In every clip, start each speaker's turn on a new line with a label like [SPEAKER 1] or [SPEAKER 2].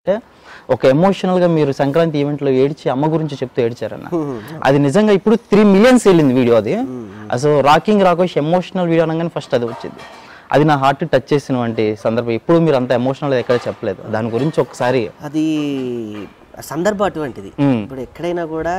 [SPEAKER 1] అంటే ఒక ఎమోషనల్ గా మీరు సంక్రాంతి ఈవెంట్ లో ఏడ్చి అమ్మ గురించి చెప్తూ ఏడ్చారన్న అది నిజంగా ఇప్పుడు త్రీ మిలియన్స్ వెళ్ళింది వీడియో అది అసలు రాకింగ్ రాకోష్ ఎమోషనల్ వీడియో అనగానే ఫస్ట్ అది వచ్చింది అది నా హార్ట్ టచ్ చేసినటువంటి సందర్భం ఎప్పుడు మీరు అంత ఎమోషనల్ ఎక్కడ చెప్పలేదు దాని గురించి ఒకసారి
[SPEAKER 2] అది సందర్భం అటువంటిది
[SPEAKER 1] మ్మ్.
[SPEAKER 2] ఇప్పుడు ఎక్కడైనా కూడా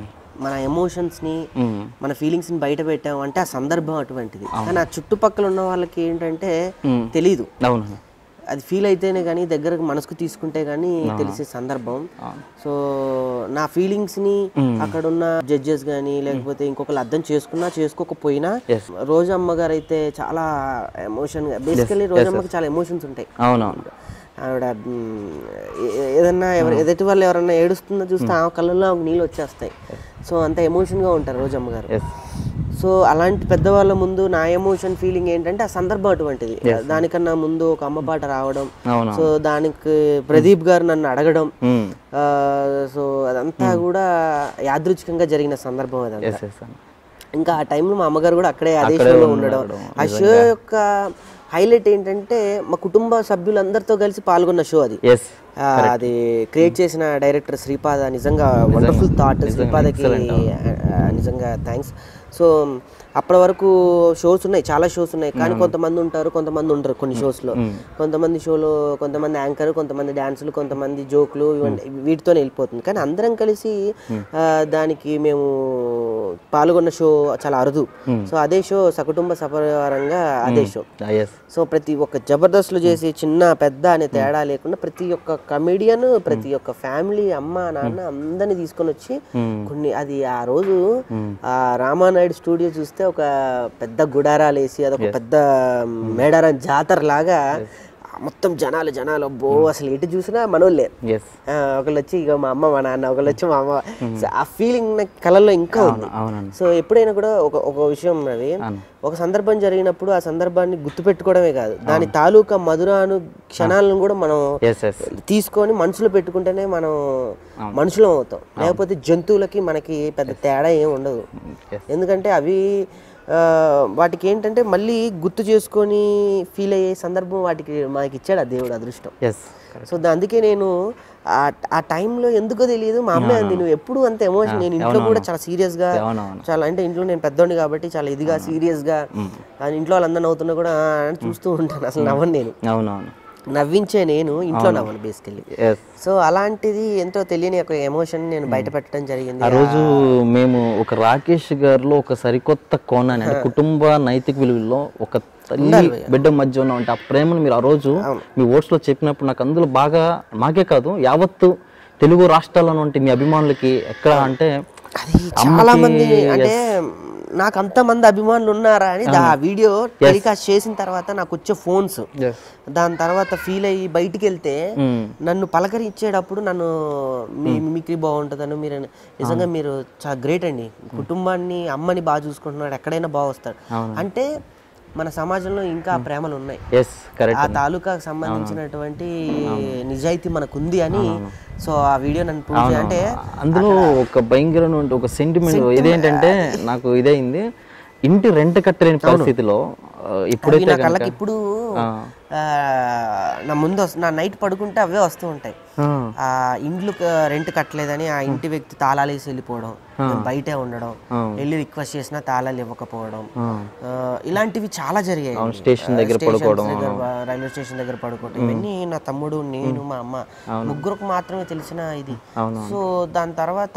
[SPEAKER 2] మన ఎమోషన్స్ ని
[SPEAKER 1] మ్మ్.
[SPEAKER 2] మన ఫీలింగ్స్ ని బయట పెట్టాం అంటే ఆ సందర్భం అటువంటిది కానీ ఆ చుట్టుపక్కల ఉన్న వాళ్ళకి ఏంటంటే తెలీదు
[SPEAKER 1] అవును
[SPEAKER 2] అది ఫీల్ అయితేనే కానీ దగ్గరకు మనసుకు తీసుకుంటే కానీ తెలిసే సందర్భం సో నా ఫీలింగ్స్ ని అక్కడ ఉన్న జడ్జెస్ కానీ లేకపోతే ఇంకొకరు అర్థం చేసుకున్నా చేసుకోకపోయినా
[SPEAKER 1] Yes.
[SPEAKER 2] రోజమ్మ గారు అయితే చాలా ఎమోషన్ బేసికల్లీ రోజమ్మకి చాలా ఎమోషన్స్ ఉంటాయి
[SPEAKER 1] అవునవును
[SPEAKER 2] ఆవిడ మ్, ఏ- ఏదన్నా ఎవరు ఎదుటి వాళ్ళు ఎవరన్నా ఏడుస్తుందో చూస్తే ఆ కళ్ళల్లో ఆమెకు నీళ్ళు వచ్చేస్తాయి సో అంత ఎమోషన్గా ఉంటారు రోజమ్మ గారు
[SPEAKER 1] ఎస్
[SPEAKER 2] సో అలాంటి పెద్దవాళ్ళ ముందు నా ఎమోషన్ ఫీలింగ్ ఏంటంటే ఆ సందర్భం అటువంటిది దానికన్నా ముందు ఒక అమ్మ పాట రావడం
[SPEAKER 1] అవును
[SPEAKER 2] సో దానికి ప్రదీప్ గారు నన్ను అడగడం
[SPEAKER 1] మ్మ్.
[SPEAKER 2] ఆ, సో అదంతా కూడా యాదృచ్ఛికంగా జరిగిన సందర్భం అదంతా
[SPEAKER 1] ఎస్ ఎస్ అన్న
[SPEAKER 2] ఇంకా ఆ టైంలో మా అమ్మగారు కూడా అక్కడే అదే
[SPEAKER 1] అక్కడే
[SPEAKER 2] షోలో
[SPEAKER 1] ఉండడం,
[SPEAKER 2] ఉండడం ఆ షో యొక్క హైలైట్ ఏంటంటే మా కుటుంబ సభ్యులందరితో కలిసి పాల్గొన్న షో అది
[SPEAKER 1] ఎస్
[SPEAKER 2] ఆ, అది క్రియేట్ చేసిన డైరెక్టర్ శ్రీపాద నిజంగా వండర్ఫుల్ థాట్ శ్రీపాదకి ఆ, నిజంగా థ్యాంక్స్ సో అప్పటి వరకు షోస్ ఉన్నాయి చాలా షోస్ ఉన్నాయి కానీ కొంతమంది ఉంటారు కొంతమంది ఉండరు కొన్ని షోస్లో కొంతమంది షోలో కొంతమంది యాంకర్ కొంతమంది డాన్సులు కొంతమంది జోకులు ఇవన్నీ వీటితోనే వెళ్ళిపోతుంది కానీ అందరం కలిసి ఆ, దానికి మేము పాల్గొన్న షో చాలా అరుదు సో అదే షో సకుటుంబ సపరివారంగా అదే షో
[SPEAKER 1] ఎస్
[SPEAKER 2] సో ప్రతి ఒక్క జబర్దస్త్లు చేసి చిన్న పెద్ద అనే తేడా లేకుండా ప్రతి ఒక్క కమెడియన్ ప్రతి ఒక్క ఫ్యామిలీ అమ్మ నాన్న అందరిని తీసుకొని వచ్చి కొన్ని అది ఆ రోజు ఆ రామానాయుడు స్టూడియో చూస్తే ఒక పెద్ద గుడారాలు వేసి అదొక పెద్ద మేడారం జాతర లాగా మొత్తం జనాలు జనాలు అబ్బో అసలు ఎటు చూసినా మనోళ్ళే
[SPEAKER 1] ఎస్
[SPEAKER 2] ఆ, ఒకళ్ళు వచ్చి ఇక మా అమ్మ మా నాన్న ఒకళ్ళు వచ్చి మా అమ్మ సో ఆ ఫీలింగ్ నా కళల్లో ఇంకా ఉంది
[SPEAKER 1] అవునండి
[SPEAKER 2] సో ఎప్పుడైనా కూడా ఒక ఒక విషయం అది
[SPEAKER 1] అవును.
[SPEAKER 2] ఒక సందర్భం జరిగినప్పుడు ఆ సందర్భాన్ని గుర్తుపెట్టుకోవడమే కాదు దాని తాలూకా మధురాను క్షణాలను కూడా మనం
[SPEAKER 1] ఎస్ ఎస్
[SPEAKER 2] తీసుకొని మనసులో పెట్టుకుంటేనే మనం మనుషులం అవుతాం లేకపోతే జంతువులకి మనకి పెద్ద తేడా ఏం ఉండదు
[SPEAKER 1] ఎస్
[SPEAKER 2] ఎందుకంటే అవి ఆ, వాటికి ఏంటంటే మళ్ళీ గుర్తు చేసుకొని ఫీల్ అయ్యే సందర్భం వాటికి మనకి ఇచ్చాడు ఆ దేవుడు అదృష్టం
[SPEAKER 1] ఎస్
[SPEAKER 2] సో దా- అందుకే నేను ఆ ఆ టైంలో ఎందుకో తెలియదు మా అమ్మాయి అంది నువ్వు ఎప్పుడు అంత ఎమోషన్ నేను ఇంట్లో కూడా చాలా సీరియస్ గా
[SPEAKER 1] అవునవును
[SPEAKER 2] చాలా అంటే ఇంట్లో నేను పెద్దోడిని కాబట్టి చాలా ఇదిగా సీరియస్ గా ఆ ఇంట్లో వాళ్ళందరూ నవ్వుతున్నా కూడా ఆ అని చూస్తూ ఉంటాను అసలు నవ్వను నేను
[SPEAKER 1] అవునవును
[SPEAKER 2] నవ్వించే నేను ఇంట్లో నవ్వను బేసికల్లీ
[SPEAKER 1] ఎస్
[SPEAKER 2] సో అలాంటిది ఎంతో తెలియని ఒక ఎమోషన్ నేను బయట పెట్టడం జరిగింది
[SPEAKER 1] ఆ రోజు మేము ఒక రాకేష్ గారిలో ఒక సరికొత్త కోణాన్ని అంటే కుటుంబ నైతిక విలువల్లో ఒక తల్లి బిడ్డ మధ్య ఉన్న అంటే ఆ ప్రేమను మీరు ఆ రోజు మీ ఓట్స్ లో చెప్పినప్పుడు నాకు అందులో బాగా మాకే కాదు యావత్తు తెలుగు రాష్ట్రాల్లో ఉంటే మీ అభిమానులకి ఎక్కడ అంటే
[SPEAKER 2] అది చాలా మంది అంటే నాకు అంతమంది అభిమానులు ఉన్నారా అని దా- ఆ వీడియో టెలికాస్ట్ చేసిన తర్వాత నాకు వచ్చే ఫోన్స్ దాని తర్వాత ఫీల్ అయ్యి బయటికి వెళ్తే
[SPEAKER 1] మ్మ్.
[SPEAKER 2] నన్ను పలకరించేటప్పుడు నన్ను మీ మిమిక్రీ బాగుంటుందని మీరు నిజంగా మీరు చాలా గ్రేట్ అండి కుటుంబాన్ని అమ్మని బాగా చూసుకుంటున్నాడు ఎక్కడైనా బాగా వస్తాడు అంటే మన సమాజంలో ఇంకా ఆ ప్రేమలు ఉన్నాయి
[SPEAKER 1] ఎస్ కరెక్ట్
[SPEAKER 2] ఆ తాలూకాకు సంబంధించినటువంటి నిజాయితీ మనకు ఉంది అని సో ఆ వీడియో నన్ను ప్రూవ్ చేయ- అంటే
[SPEAKER 1] అందులో ఒక భయంకరమైన ఒక సెంటిమెంట్ ఇదేంటంటే నాకు ఇదైంది ఇంటి రెంట్ కట్టలేని పరిస్థితిలో ఆ,
[SPEAKER 2] అవి
[SPEAKER 1] ఇప్పుడైతే
[SPEAKER 2] నా
[SPEAKER 1] కనుక
[SPEAKER 2] కళ్ళకి ఇప్పుడు
[SPEAKER 1] ఆ,
[SPEAKER 2] ఆ, నా ముందు వస్తు- నా నైట్ పడుకుంటే అవే వస్తూ ఉంటాయి
[SPEAKER 1] ఆ,
[SPEAKER 2] ఆ ఇండ్లు రెంట్ కట్టలేదని ఆ ఇంటి వ్యక్తి తాళాలు వేసి వెళ్ళిపోవడం నేను బయటే ఉండడం వెళ్ళి రిక్వెస్ట్ చేసినా తాళాలు ఇవ్వకపోవడం
[SPEAKER 1] ఆ.
[SPEAKER 2] ఆ, ఇలాంటివి చాలా జరిగాయి
[SPEAKER 1] స్టేషన్ దగ్గర
[SPEAKER 2] స్టేషన్స్
[SPEAKER 1] పడుకోవడం
[SPEAKER 2] దగ్గర, రైల్వే స్టేషన్ దగ్గర పడుకోవడం ఇవన్నీ నా తమ్ముడు నేను మా అమ్మ ముగ్గురికి మాత్రమే తెలిసిన ఇది సో దాని తర్వాత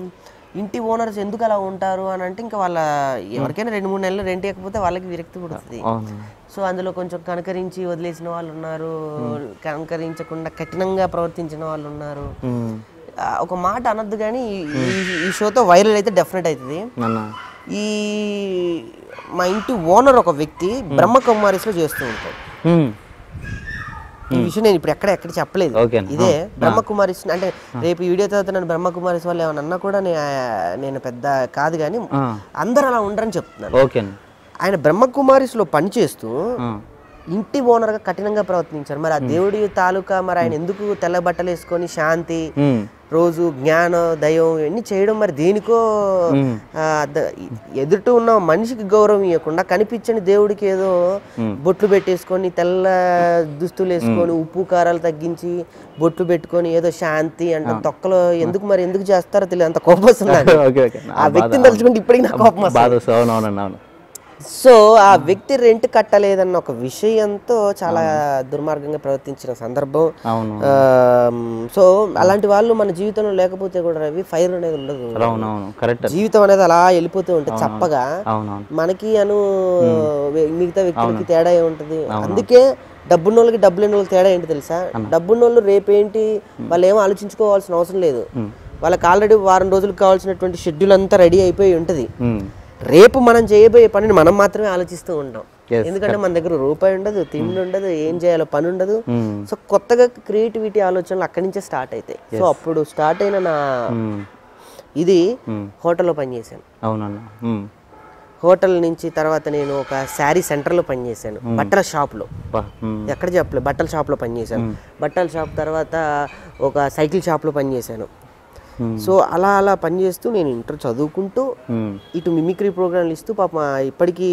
[SPEAKER 2] ఇంటి ఓనర్స్ ఎందుకు అలా ఉంటారు అని అంటే ఇంకా వాళ్ళ ఎవరికైనా రెండు మూడు నెలలు రెంట్ ఇవ్వకపోతే వాళ్ళకి విరక్తి పుడుతుంది
[SPEAKER 1] అవును
[SPEAKER 2] సో అందులో కొంచెం కనకరించి వదిలేసిన వాళ్ళు ఉన్నారు కనకరించకుండా కఠినంగా ప్రవర్తించిన వాళ్ళు ఉన్నారు
[SPEAKER 1] ఉమ్.
[SPEAKER 2] ఆ, ఒక మాట అనొద్దు కానీ ఈ- ఈ- ఈ షోతో వైరల్ అయితే డెఫినెట్ అవుతుంది
[SPEAKER 1] నాన్న
[SPEAKER 2] ఈ మా ఇంటి ఓనర్ ఒక వ్యక్తి బ్రహ్మకుమారిస్లో చేస్తూ ఉంటాడు
[SPEAKER 1] ఉమ్.
[SPEAKER 2] ఈ విషయం నేను ఇప్పుడు ఎక్కడ ఎక్కడ చెప్పలేదు
[SPEAKER 1] ఓకే
[SPEAKER 2] ఇదే బ్రహ్మకుమారిస్ అంటే రేపు ఈ వీడియో తర్వాత నన్ను బ్రహ్మకుమారిస్ వాళ్ళు ఏమన్నా అన్నా కూడా నే- నేను పెద్ద కాదు కానీ
[SPEAKER 1] ఆ.
[SPEAKER 2] అందరూ అలా ఉండరని చెప్తున్నాను
[SPEAKER 1] ఓకే అండి
[SPEAKER 2] ఆయన బ్రహ్మకుమారిస్లో పనిచేస్తూ
[SPEAKER 1] ఆ.
[SPEAKER 2] ఇంటి ఓనర్గా కఠినంగా ప్రవర్తించారు మరి ఆ దేవుడి తాలూకా మరి ఆయన ఎందుకు తెల్ల బట్టలు వేసుకొని శాంతి
[SPEAKER 1] ఉమ్,
[SPEAKER 2] రోజు జ్ఞానం దయం ఇవన్నీ చేయడం మరి దేనికో ఆ, ద- ఎదుట ఉన్న మనిషికి గౌరవం ఇవ్వకుండా కనిపించని దేవుడికి ఏదో బొట్లు పెట్టేసుకొని తెల్ల దుస్తులు వేసుకొని ఉప్పు కారాలు తగ్గించి బొట్లు పెట్టుకొని ఏదో శాంతి అంటే తొక్కలో ఎందుకు మరి ఎందుకు చేస్తారో తెలియదు అంత కోపం వస్తుంది నాకు.
[SPEAKER 1] ఓకే ఓకే
[SPEAKER 2] ఆ వ్యక్తిని తలుచుకుంటే ఇప్పటికి నాకు కోపం వస్తుంది
[SPEAKER 1] బాధ వస్తుంది అవునవునండి అవును
[SPEAKER 2] సో ఆ వ్యక్తి రెంట్ కట్టలేదన్న ఒక విషయంతో చాలా దుర్మార్గంగా ప్రవర్తించిన సందర్భం
[SPEAKER 1] అవును
[SPEAKER 2] ఆమ్, సో అలాంటి వాళ్ళు మన జీవితంలో లేకపోతే కూడా రవి ఫైర్ అనేది ఉండదు
[SPEAKER 1] అవునవును కరెక్ట్
[SPEAKER 2] జీవితం అనేది అలా వెళ్ళిపోతూ ఉంటుంది చప్పగా
[SPEAKER 1] అవునవును
[SPEAKER 2] మనకి అను వె- మిగతా వ్యక్తులకి తేడా ఏముంటది అందుకే డబ్బున్న వాళ్ళకి డబ్బు లేని వాళ్ళకి తేడా ఏంటి తెలుసా డబ్బున్న వాళ్ళు రేపేంటి వాళ్ళు ఏమో ఆలోచించుకోవాల్సిన అవసరం లేదు వాళ్ళకి ఆల్రెడీ వారం రోజులకు కావాల్సినటువంటి షెడ్యూల్ అంతా రెడీ అయిపోయి ఉంటుంది
[SPEAKER 1] ఉమ్,
[SPEAKER 2] రేపు మనం చేయబోయే పనిని మనం మాత్రమే ఆలోచిస్తూ ఉంటాం
[SPEAKER 1] Yes,
[SPEAKER 2] ఎందుకంటే మన దగ్గర రూపాయి ఉండదు తిండి ఉండదు ఏం చేయాలో పని ఉండదు
[SPEAKER 1] ఉమ్,
[SPEAKER 2] సో కొత్తగా క్రియేటివిటీ ఆలోచనలు అక్కడి నుంచే స్టార్ట్ అవుతాయి సో అప్పుడు స్టార్ట్ అయిన నా
[SPEAKER 1] ఉమ్,
[SPEAKER 2] ఇది
[SPEAKER 1] ఉమ్.
[SPEAKER 2] హోటల్లో పనిచేశాను
[SPEAKER 1] అవునన్నా ఉమ్,
[SPEAKER 2] హోటల్ నుంచి తర్వాత నేను ఒక శారీ సెంటర్లో పనిచేశాను బట్టల షాప్లో
[SPEAKER 1] బా, ఉమ్,
[SPEAKER 2] ఎక్కడ చెప్పలేదు బట్టల షాప్లో పనిచేశాను బట్టల షాప్ తర్వాత ఒక సైకిల్ షాప్లో పనిచేశాను
[SPEAKER 1] Hmm.
[SPEAKER 2] సో అలా అలా పనిచేస్తూ నేను ఇంటర్ చదువుకుంటూ
[SPEAKER 1] ఉమ్,
[SPEAKER 2] ఇటు మిమిక్రీ ప్రోగ్రాంలు ఇస్తూ పాప ఇప్పటికీ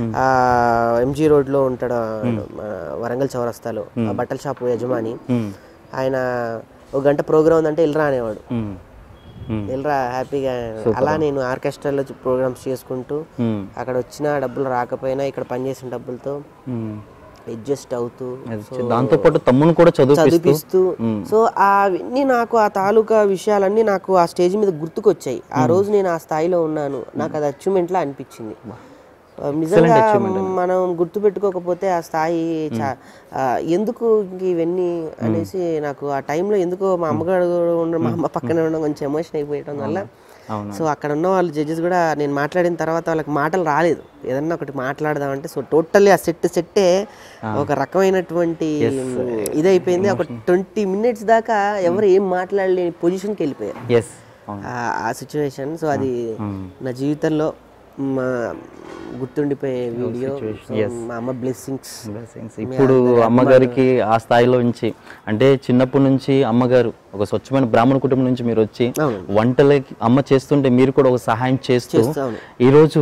[SPEAKER 2] ఎంజీ రోడ్లో ఉంటాడు మన వరంగల్ చౌరస్తాలో ఆ బట్టల షాప్ యజమాని
[SPEAKER 1] ఉమ్,
[SPEAKER 2] ఆయన ఒక గంట ప్రోగ్రామ్ ఉందంటే వెళ్ళరా అనేవాడు
[SPEAKER 1] ఉమ్, ఉమ్,
[SPEAKER 2] వెళ్ళరా హ్యాపీగా అలా నేను ఆర్కెస్ట్రాలో ప్రోగ్రామ్స్ చేసుకుంటూ
[SPEAKER 1] ఉమ్,
[SPEAKER 2] అక్కడ వచ్చిన డబ్బులు రాకపోయినా ఇక్కడ పనిచేసిన డబ్బులతో
[SPEAKER 1] ఉమ్.
[SPEAKER 2] అడ్జస్ట్ అవుతూ
[SPEAKER 1] దాంతో పాటు తమ్ముని కూడా చదివిపిస్తూ
[SPEAKER 2] చదివిస్తూ సో అవన్నీ నాకు ఆ తాలూకా విషయాలన్నీ నాకు ఆ స్టేజ్ మీద గుర్తుకొచ్చాయి ఆ రోజు నేను ఆ స్థాయిలో ఉన్నాను నాకు అది అచీవ్మెంట్ లా అనిపించింది ఆ, నిజంగా మనం గుర్తు పెట్టుకోకపోతే ఆ స్థాయి చా- ఆ, ఎందుకు ఇంక ఇవన్నీ అనేసి నాకు ఆ టైంలో ఎందుకో మా అమ్మగారు ఉండడం మా అమ్మ పక్కన ఉండడం కొంచెం ఎమోషన్ అయిపోయడం వల్ల
[SPEAKER 1] అవును
[SPEAKER 2] సో అక్కడ ఉన్న వాళ్ళు జడ్జెస్ కూడా నేను మాట్లాడిన తర్వాత వాళ్ళకి మాటలు రాలేదు ఏదన్నా ఒకటి మాట్లాడదామంటే సో టోటల్లీ ఆ సెట్ సెట్టే ఒక రకమైనటువంటి ఇది అయిపోయింది ఒక ట్వంటీ మినిట్స్ దాకా ఎవరు ఏం మాట్లాడలేని పొజిషన్కి వెళ్ళిపోయారు
[SPEAKER 1] ఎస్ అవును
[SPEAKER 2] ఆ- ఆ సిచ్యువేషన్ సో అది
[SPEAKER 1] ఉమ్.
[SPEAKER 2] నా జీవితంలో మా గుర్తుండిపోయే వీడియో మా అమ్మ బ్లెస్సింగ్స్
[SPEAKER 1] Blessings. ఇప్పుడు అమ్మగారికి ఆ స్థాయిలో నుంచి అంటే చిన్నప్పటి నుంచి అమ్మగారు ఒక స్వచ్ఛమైన బ్రాహ్మణ కుటుంబం నుంచి మీరు వచ్చి
[SPEAKER 2] అవును.
[SPEAKER 1] వంటలకి అమ్మ చేస్తుంటే మీరు కూడా ఒక సహాయం చేస్తూ
[SPEAKER 2] అవును.
[SPEAKER 1] ఈరోజు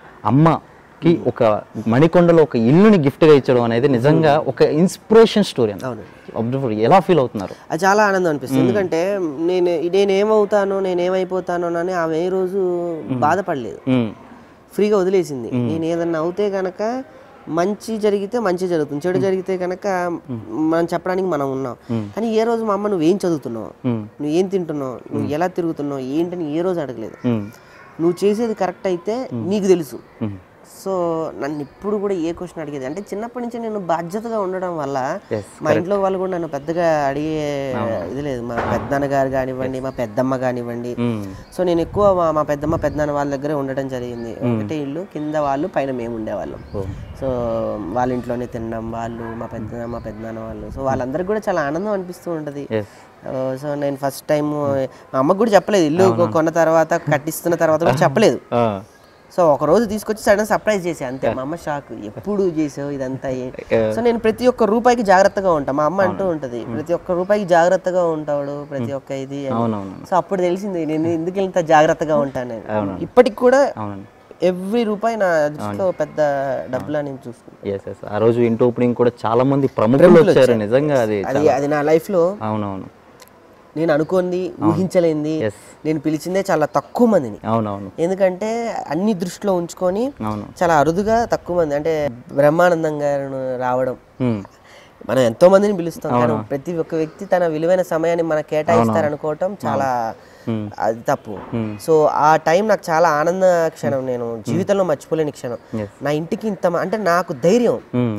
[SPEAKER 1] అమ్మకి ఒక మణికొండలో ఒక ఇల్లుని గిఫ్ట్గా ఇచ్చడం అనేది నిజంగా ఒక ఇన్స్పిరేషన్ స్టోరీ
[SPEAKER 2] అవును
[SPEAKER 1] ఎలా ఫీల్ అవుతున్నారు
[SPEAKER 2] అది చాలా ఆనందం అనిపిస్తుంది ఎందుకంటే నేను నేను ఏమవుతానో నేను ఏమైపోతానో అని ఆమె ఏ రోజు బాధపడలేదు
[SPEAKER 1] ఉమ్,
[SPEAKER 2] ఫ్రీగా వదిలేసింది నేను ఏదన్నా అవుతే కనుక మంచి జరిగితే మంచి జరుగుతుంది చెడు జరిగితే కనుక మనం చెప్పడానికి మనం ఉన్నాం కానీ ఏ రోజు మా అమ్మ నువ్వేం చదువుతున్నావు
[SPEAKER 1] ఉమ్,
[SPEAKER 2] నువ్వు ఏం తింటున్నావు నువ్వు ఎలా తిరుగుతున్నావు ఏంటని ఏ రోజు అడగలేదు
[SPEAKER 1] ఉమ్,
[SPEAKER 2] నువ్వు చేసేది కరెక్ట్ అయితే నీకు తెలుసు
[SPEAKER 1] ఉమ్.
[SPEAKER 2] సో నన్ను ఇప్పుడు కూడా ఏ క్వశ్చన్ అడిగేది అంటే చిన్నప్పటి నుంచి నేను బాధ్యతగా ఉండడం వల్ల
[SPEAKER 1] Yes,
[SPEAKER 2] మా ఇంట్లో వాళ్ళు కూడా నన్ను పెద్దగా అడిగే ఇది లేదు మా పెద్దన్న గారు కానివ్వండి మా పెద్దమ్మ కానివ్వండి
[SPEAKER 1] ఉమ్,
[SPEAKER 2] సో నేను ఎక్కువ మా మా పెద్దమ్మ పెద్దనాన్న వాళ్ళ దగ్గరే ఉండడం జరిగింది ఒకటే ఇల్లు కింద వాళ్ళు పైన మేము ఉండేవాళ్ళం
[SPEAKER 1] ఓ,
[SPEAKER 2] సో వాళ్ళ ఇంట్లోనే తినడం వాళ్ళు మా పెద్ద మా పెద్దనాన్న వాళ్ళు సో వాళ్ళందరికీ కూడా చాలా ఆనందం అనిపిస్తూ ఉంటుంది
[SPEAKER 1] yes.
[SPEAKER 2] సో నేను ఫస్ట్ టైం మా అమ్మకు కూడా చెప్పలేదు ఇల్లు కొన్న తర్వాత కట్టిస్తున్న తర్వాత కూడా చెప్పలేదు
[SPEAKER 1] ఆ,
[SPEAKER 2] సో ఒక రోజు తీసుకొచ్చి సడన్ సర్ప్రైజ్ చేసా అంతే మా అమ్మ షాక్ ఎప్పుడు చేసావు ఇదంతా ఏ-" సో నేను ప్రతి ఒక్క రూపాయికి జాగ్రత్తగా ఉంటా మా అమ్మ అంటూ ఉంటది ప్రతి ఒక్క రూపాయికి జాగ్రత్తగా ఉంటాడు ప్రతి ఒక్క ఇది అని.
[SPEAKER 1] అవునవును
[SPEAKER 2] సో అప్పుడు తెలిసింది నేను ఎందుకు ఇంత జాగ్రత్తగా ఉంటాను నేను. ఇప్పటికి కూడా
[SPEAKER 1] అవునండి
[SPEAKER 2] ఎవ్రీ రూపాయి నా దృష్టిలో పెద్ద డబ్బులా నేను చూసుకుంటాను
[SPEAKER 1] ఎస్ ఎస్ ఆ రోజు ఇంటి ఓపెనింగ్ కూడా చాలా మంది ప్రముఖులు వచ్చారు నిజంగా అది
[SPEAKER 2] అది అది నా లైఫ్ లో
[SPEAKER 1] అవునవును
[SPEAKER 2] నేను అనుకోంది ఊహించలేంది
[SPEAKER 1] Yes.
[SPEAKER 2] నేను పిలిచిందే చాలా తక్కువ మందిని
[SPEAKER 1] అవునవును
[SPEAKER 2] ఎందుకంటే అన్ని దృష్టిలో ఉంచుకొని
[SPEAKER 1] అవును
[SPEAKER 2] చాలా అరుదుగా తక్కువ మంది అంటే బ్రహ్మానందం గారు రావడం
[SPEAKER 1] ఉమ్,
[SPEAKER 2] మనం ఎంతో మందిని పిలుస్తాం కానీ ప్రతి ఒక్క వ్యక్తి తన విలువైన సమయాన్ని మనకు కేటాయిస్తారనుకోవటం చాలా అది తప్పు సో ఆ టైం నాకు చాలా ఆనంద క్షణం నేను జీవితంలో మర్చిపోలేని క్షణం
[SPEAKER 1] Yes.
[SPEAKER 2] నా ఇంటికి ఇంత మ- అంటే నాకు ధైర్యం
[SPEAKER 1] ఉమ్,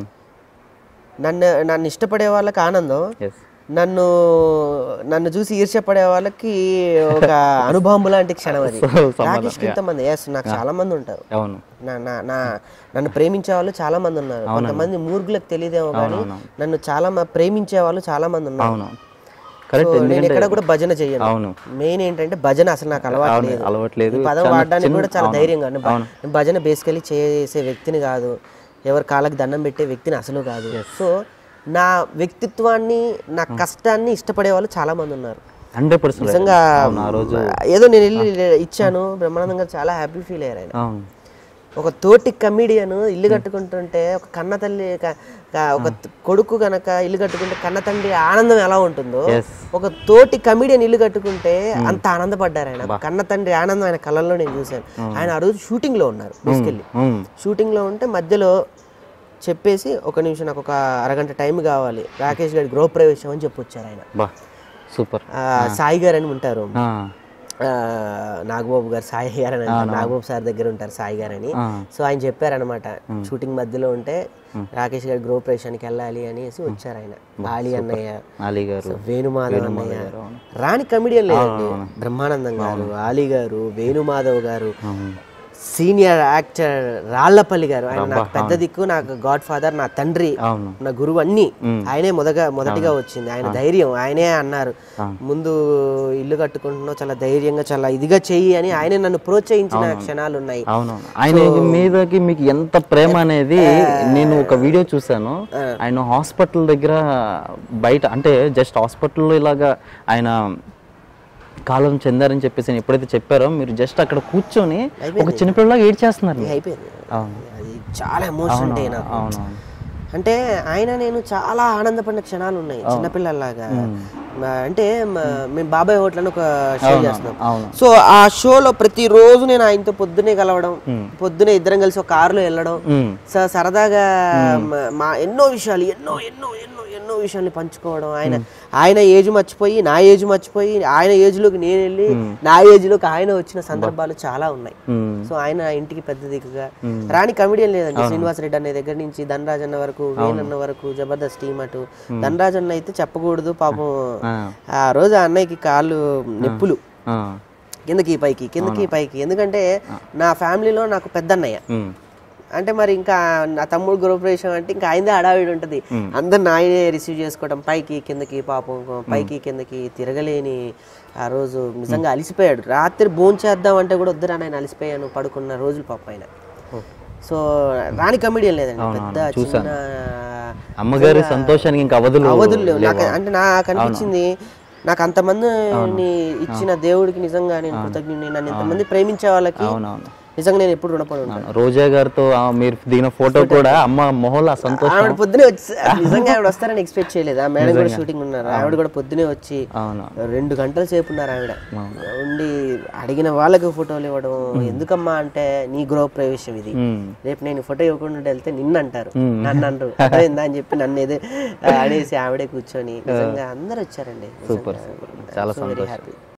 [SPEAKER 2] నన్ను నన్ను ఇష్టపడే వాళ్ళకి ఆనందం
[SPEAKER 1] ఎస్
[SPEAKER 2] నన్ను నన్ను చూసి ఈర్ష్యపడే వాళ్ళకి ఒక అనుభవం లాంటి క్షణం అది రాకేష్కి ఇంతమంది ఎస్ నాకు చాలా మంది ఉంటారు
[SPEAKER 1] అవును
[SPEAKER 2] నా నా నా నన్ను ప్రేమించే వాళ్ళు చాలా మంది ఉన్నారు కొంతమంది మూర్ఖులకు తెలియదేమో కానీ నన్ను చాలా మ- ప్రేమించే వాళ్ళు చాలా మంది ఉన్నారు
[SPEAKER 1] అవును కరెక్ట్
[SPEAKER 2] సో నేను ఎక్కడ కూడా భజన చెయ్యను
[SPEAKER 1] అవును
[SPEAKER 2] మెయిన్ ఏంటంటే భజన అసలు నాకు అలవాటు లేదు
[SPEAKER 1] అలవట్లేదు
[SPEAKER 2] ఈ పదం వాడడానికి కూడా చాలా ధైర్యంగా ఉంది. భ- నేను భజన బేసికలీ చేసే వ్యక్తిని కాదు ఎవరి కాళ్ళకి దండం పెట్టే వ్యక్తిని అసలు కాదు సో నా వ్యక్తిత్వాన్ని నా కష్టాన్ని ఇష్టపడే వాళ్ళు చాలా మంది ఉన్నారు
[SPEAKER 1] హండ్రెడ్ పర్సెంట్
[SPEAKER 2] నిజంగా
[SPEAKER 1] ఆ రోజు
[SPEAKER 2] ఏదో నేను వెళ్ళి ఇచ్చాను బ్రహ్మానందంగా చాలా హ్యాపీ ఫీల్ అయ్యారు ఆయన
[SPEAKER 1] అవును
[SPEAKER 2] ఒక తోటి కమిడియన్ ఇల్లు కట్టుకుంటుంటే ఒక కన్న తల్లి క- క- ఒక త- కొడుకు గనక ఇల్లు కట్టుకుంటే కన్న తండ్రి ఆనందం ఎలా ఉంటుందో
[SPEAKER 1] ఎస్
[SPEAKER 2] ఒక తోటి కమిడియన్ ఇల్లు కట్టుకుంటే అంత ఆనందపడ్డారు ఆయన కన్న తండ్రి ఆనందం ఆయన కళ్ళల్లో నేను చూశాను ఆయన ఆ రోజు షూటింగ్ లో ఉన్నారు తీసుకెళ్ళి షూటింగ్ లో ఉంటే మధ్యలో చెప్పేసి ఒక నిమిషం నాకు ఒక అరగంట టైం కావాలి రాకేష్ గారి గృహప్రవేశం అని చెప్పొచ్చారు ఆయన
[SPEAKER 1] బా సూపర్
[SPEAKER 2] ఆ, సాయి గారు అని ఉంటారు ఆ, నాగబాబు గారు సాయి గారు అని అంటారు. నాగబాబు సార్ దగ్గర ఉంటారు సాయి గారు అని సో ఆయన చెప్పారనమాట షూటింగ్ మధ్యలో ఉంటే రాకేష్ గారి గృహప్రవేశానికి వెళ్ళాలి అనేసి వచ్చారు ఆయన ఆలి అన్నయ్య
[SPEAKER 1] అలీ గారు
[SPEAKER 2] వేణుమాధవ్ అన్నయ్య రాని కమిడియన్ లేదండి బ్రహ్మానందం గారు ఆలీ గారు వేణుమాధవ్ గారు సీనియర్ యాక్టర్ రాళ్లపల్లి గారు ఆయన నాకు పెద్ద దిక్కు నాకు గాడ్ ఫాదర్ నా తండ్రి
[SPEAKER 1] అవును
[SPEAKER 2] నా గురువు అన్ని ఆయనే మొదగా మొదటిగా వచ్చింది ఆయన ధైర్యం ఆయనే అన్నారు ముందు ఇల్లు కట్టుకుంటున్నావు చాలా ధైర్యంగా చాలా ఇదిగా చెయ్యి అని ఆయనే నన్ను ప్రోత్సహించిన క్షణాలు ఉన్నాయి
[SPEAKER 1] అవును ఆయన మీదకి మీకు ఎంత ప్రేమ అనేది నేను ఒక వీడియో చూసాను ఆయన హాస్పిటల్ దగ్గర బయట అంటే జస్ట్ హాస్పిటల్లో ఇలాగా ఆయన కాలం చెందారని చెప్పేసి నేను ఎప్పుడైతే చెప్పారో మీరు జస్ట్ అక్కడ కూర్చొని ఒక చిన్నపిల్లలాగా ఏడ్ చేస్తున్నారు మీరు.
[SPEAKER 2] అయిపోయింది
[SPEAKER 1] అవును
[SPEAKER 2] అది చాలా ఎమోషన్ అంటే నాకు
[SPEAKER 1] అవును
[SPEAKER 2] అంటే ఆయన నేను చాలా ఆనందపడిన క్షణాలు ఉన్నాయి చిన్నపిల్లల్లాగా మా- అంటే మా- మేము బాబాయ్ హోటల్ అని ఒక షో చేస్తున్నాం
[SPEAKER 1] అవును
[SPEAKER 2] సో ఆ షోలో ప్రతిరోజు నేను ఆయనతో పొద్దునే కలవడం పొద్దునే ఇద్దరం కలిసి ఒక కారులో వెళ్ళడం
[SPEAKER 1] ఉమ్.
[SPEAKER 2] స- సరదాగా మ- మా ఎన్నో విషయాలు ఎన్నో ఎన్నో ఎన్నో ఎన్నో విషయాల్ని పంచుకోవడం ఆయన ఆయన ఏజ్ మర్చిపోయి నా ఏజ్ మర్చిపోయి ఆయన ఏజ్ లోకి నేను వెళ్ళి నా ఏజ్ లోకి ఆయన వచ్చిన సందర్భాలు చాలా ఉన్నాయి
[SPEAKER 1] ఉమ్.
[SPEAKER 2] సో ఆయన ఇంటికి పెద్ద దిక్కుగా రాని కమిడియన్ లేదండి శ్రీనివాస్ రెడ్డి అనే దగ్గర నుంచి ధనరాజ్ అన్న వరకు వేణు అన్న వరకు జబర్దస్త్ టీమ్ అటు ధనరాజ్ అన్న అయితే చెప్పకూడదు పాపం
[SPEAKER 1] ఆ.
[SPEAKER 2] ఆ రోజు ఆ అన్నయ్యకి కాళ్ళు నొప్పులు
[SPEAKER 1] ఆ.
[SPEAKER 2] కిందకి పైకి కిందకి పైకి ఎందుకంటే నా ఫ్యామిలీలో నాకు పెద్ద అన్నయ్య
[SPEAKER 1] ఉమ్.
[SPEAKER 2] అంటే మరి ఇంకా నా తమ్ముడు గృహప్రవేశం అంటే ఇంకా ఆయనదే హడావిడి ఉంటుంది అందరిని ఆయనే రిసీవ్ చేసుకోవడం పైకి కిందకి పాపం పైకి కిందకి తిరగలేని ఆ రోజు నిజంగా అలిసిపోయాడు రాత్రి భోంచేద్దాం చేద్దాం అంటే కూడా వద్దురా నేను అలిసిపోయాను పడుకున్న రోజులు పాప ఆయన సో రాని కమిడియన్ లేదండి పెద్ద చిన్న
[SPEAKER 1] అమ్మగారి సంతోషానికి ఇంకా అవధులు
[SPEAKER 2] అవధులు లేవు నాకు అంటే నాకు అనిపించింది నాకు అంతమందిని ఇచ్చిన దేవుడికి నిజంగా నేను కృతజ్ఞుని నన్ను ఇంతమంది ప్రేమించే వాళ్ళకి
[SPEAKER 1] అవునవును
[SPEAKER 2] నిజంగా నేను ఎప్పుడు రుణపడి ఉంటాను
[SPEAKER 1] అవును. రోజా గారితో ఆ మీరు దిగిన ఫోటో కూడా అమ్మ మొహంలో ఆ సంతోషం
[SPEAKER 2] ఆవిడ పొద్దునే వచ్చి నిజంగా ఆవిడ వస్తారని ఎక్స్పెక్ట్ చేయలేదు ఆ మేడం కూడా షూటింగ్ ఉన్నారు ఆవిడ కూడా పొద్దునే వచ్చి
[SPEAKER 1] అవును
[SPEAKER 2] రెండు గంటల సేపు ఉన్నారు ఆవిడ ఉండి అడిగిన వాళ్ళకి ఫోటోలు ఇవ్వడం ఎందుకమ్మా అంటే నీ గృహ ప్రవేశం ఇది
[SPEAKER 1] ఉమ్.
[SPEAKER 2] రేపు నేను ఫోటో ఇవ్వకుండా వెళ్తే నిన్ను అంటారు నన్ను అంటారు అర్థమైందా అని చెప్పి నన్ను ఏదో అనేసి ఆవిడే కూర్చొని నిజంగా అందరు వచ్చారండి
[SPEAKER 1] సూపర్ చాలా
[SPEAKER 2] వెరీ
[SPEAKER 1] సంతోషం
[SPEAKER 2] హ్యాపీ